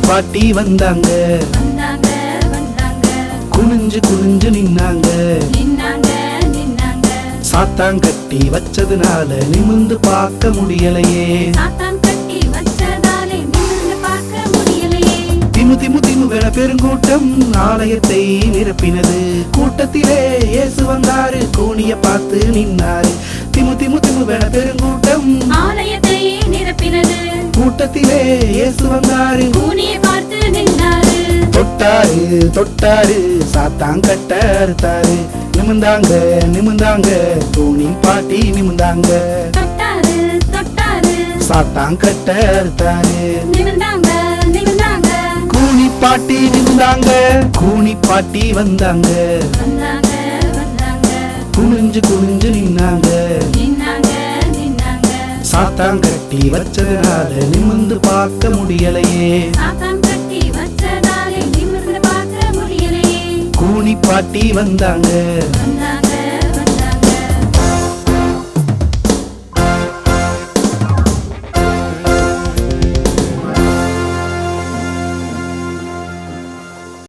பாட்டி வந்தாங்க வந்தாங்க வந்தாங்க குனிஞ்சு குனிஞ்சு நின்னாங்க நின்னாங்க நின்னாங்க சாத்தாங்கட்டி வச்சதுனால நிமிந்து பார்க்க முடியலையே சாத்தான் கட்டி வச்சதாலே நிமிர்ந்து பார்க்க முடியலையே திமு திமு திமு வென பெருங்கூட்டம் ஆலயத்தை நிரப்பினது கூட்டத்திலே இயேசு வந்தாரு கூனிய பார்த்து நின்னாரு திமு திமு திமு வென பெருங்கூட்டம் ஆலயத்தை நிரப்பினது கூட்டத்திலே இயேசு வந்தாரு கூனியை பார்த்து நின்றாரு தொட்டாரு தொட்டாரு சாத்தாங்கட்ட அறுத்தாரு நிமிந்தாங்க நிமிந்தாங்க தூணி பாட்டி நிமிந்தாங்க தொட்டாரு தொட்டாரு சாத்தாங்கட்ட அறுத்தாரு நிமிர்ந்தாங்க நிமிர்ந்தாங்க கூனி பாட்டி நிமிந்தாங்க கூனி பாட்டி வந்தாங்க வந்தாங்க வந்தாங்க குனிஞ்சு குனிஞ்சு நின்னாங்க நின்னாங்க நின்னாங்க சாத்தாங்கட்டி வச்சதுனால நிமிந்து பார்க்க முடியலையே சாத்தான் கட்டி வச்சதாலே நிமிர்ந்து பார்க்க முடியலையே கூனி பாட்டி வந்தாங்க வந்தாங்க